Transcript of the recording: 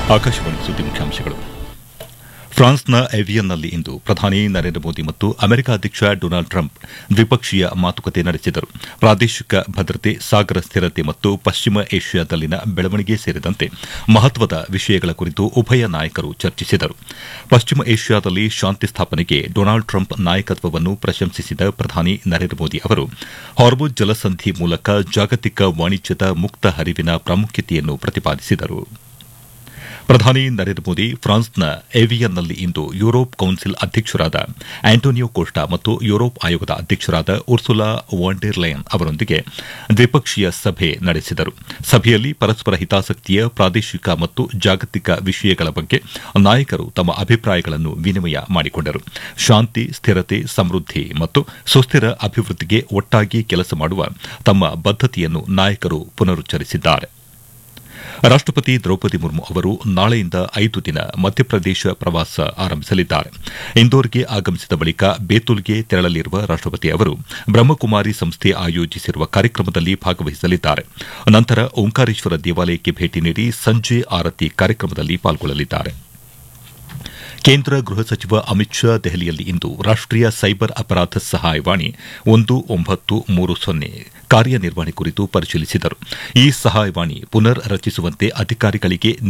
ಆಕಾಶವಾಣಿ ಸುದ್ದಿ ಮುಖ್ಯಾಂಶಗಳು ಫ್ರಾನ್ಸ್ನ ಎವಿಯನ್ನಲ್ಲಿ ಇಂದು ಪ್ರಧಾನಿ ನರೇಂದ್ರ ಮೋದಿ ಮತ್ತು ಅಮೆರಿಕ ಅಧ್ಯಕ್ಷ ಡೊನಾಲ್ಡ್ ಟ್ರಂಪ್ ದ್ವಿಪಕ್ಷೀಯ ಮಾತುಕತೆ ನಡೆಸಿದರು ಪ್ರಾದೇಶಿಕ ಭದ್ರತೆ ಸಾಗರ ಸ್ಥಿರತೆ ಮತ್ತು ಪಶ್ಚಿಮ ಏಷ್ಯಾದಲ್ಲಿನ ಬೆಳವಣಿಗೆ ಸೇರಿದಂತೆ ಮಹತ್ವದ ವಿಷಯಗಳ ಕುರಿತು ಉಭಯ ನಾಯಕರು ಚರ್ಚಿಸಿದರು ಪಶ್ಚಿಮ ಏಷ್ಯಾದಲ್ಲಿ ಶಾಂತಿ ಸ್ಥಾಪನೆಗೆ ಡೊನಾಲ್ಡ್ ಟ್ರಂಪ್ ನಾಯಕತ್ವವನ್ನು ಪ್ರಶಂಸಿಸಿದ ಪ್ರಧಾನಿ ನರೇಂದ್ರ ಮೋದಿ ಅವರು ಹಾರ್ಮುಜ್ ಜಲಸಂಧಿ ಮೂಲಕ ಜಾಗತಿಕ ವಾಣಿಜ್ಯದ ಮುಕ್ತ ಹರಿವಿನ ಪ್ರಾಮುಖ್ಯತೆಯನ್ನು ಪ್ರತಿಪಾದಿಸಿದರು ಪ್ರಧಾನಿ ನರೇಂದ್ರ ಮೋದಿ ಫ್ರಾನ್ಸ್ನ ಏವಿಯನ್ನಲ್ಲಿ ಇಂದು ಯುರೋಪ್ ಕೌನ್ಸಿಲ್ ಅಧ್ಯಕ್ಷರಾದ ಆಂಟೋನಿಯೋ ಕೋಸ್ಟಾ ಮತ್ತು ಯುರೋಪ್ ಆಯೋಗದ ಅಧ್ಯಕ್ಷರಾದ ಉರ್ಸುಲಾ ವಾಂಡೆರ್ ಲಯನ್ ಅವರೊಂದಿಗೆ ದ್ವಿಪಕ್ಷೀಯ ಸಭೆ ನಡೆಸಿದರು ಸಭೆಯಲ್ಲಿ ಪರಸ್ಪರ ಹಿತಾಸಕ್ತಿಯ ಪ್ರಾದೇಶಿಕ ಮತ್ತು ಜಾಗತಿಕ ವಿಷಯಗಳ ಬಗ್ಗೆ ನಾಯಕರು ತಮ್ಮ ಅಭಿಪ್ರಾಯಗಳನ್ನು ವಿನಿಮಯ ಮಾಡಿಕೊಂಡರು ಶಾಂತಿ ಸ್ಥಿರತೆ ಸಮೃದ್ಧಿ ಮತ್ತು ಸುಸ್ಥಿರ ಅಭಿವೃದ್ಧಿಗೆ ಒಟ್ಟಾಗಿ ಕೆಲಸ ಮಾಡುವ ತಮ್ಮ ಬದ್ದತೆಯನ್ನು ನಾಯಕರು ಪುನರುಚ್ಚರಿಸಿದ್ದಾರೆ ರಾಷ್ಟಪತಿ ದ್ರೌಪದಿ ಮುರ್ಮು ಅವರು ನಾಳೆಯಿಂದ ಐದು ದಿನ ಮಧ್ಯಪ್ರದೇಶ ಪ್ರವಾಸ ಆರಂಭಿಸಲಿದ್ದಾರೆ ಇಂದೋರ್ಗೆ ಆಗಮಿಸಿದ ಬಳಿಕ ಬೇತುಲ್ಗೆ ತೆರಳಲಿರುವ ರಾಷ್ಟಪತಿ ಅವರು ಬ್ರಹ್ಮಕುಮಾರಿ ಸಂಸ್ಥೆ ಆಯೋಜಿಸಿರುವ ಕಾರ್ಯಕ್ರಮದಲ್ಲಿ ಭಾಗವಹಿಸಲಿದ್ದಾರೆ ನಂತರ ಓಂಕಾರೇಶ್ವರ ದೇವಾಲಯಕ್ಕೆ ಭೇಟಿ ನೀಡಿ ಸಂಜೆ ಆರತಿ ಕಾರ್ಯಕ್ರಮದಲ್ಲಿ ಪಾಲ್ಗೊಳ್ಳಲಿದ್ದಾರೆ ಕೇಂದ್ರ ಗೃಹ ಸಚಿವ ಅಮಿತ್ ಶಾ ದೆಹಲಿಯಲ್ಲಿ ಇಂದು ರಾಷ್ಟೀಯ ಸೈಬರ್ ಅಪರಾಧ ಸಹಾಯವಾಣಿ ಒಂದು ಒಂಬತ್ತು ಮೂರು ಸೊನ್ನೆ ಕಾರ್ಯನಿರ್ವಹಣೆ ಕುರಿತು ಪರಿಶೀಲಿಸಿದರು ಈ ಸಹಾಯವಾಣಿ ಪುನರ್ ರಚಿಸುವಂತೆ ಅಧಿಕಾರಿಗಳಿಗೆ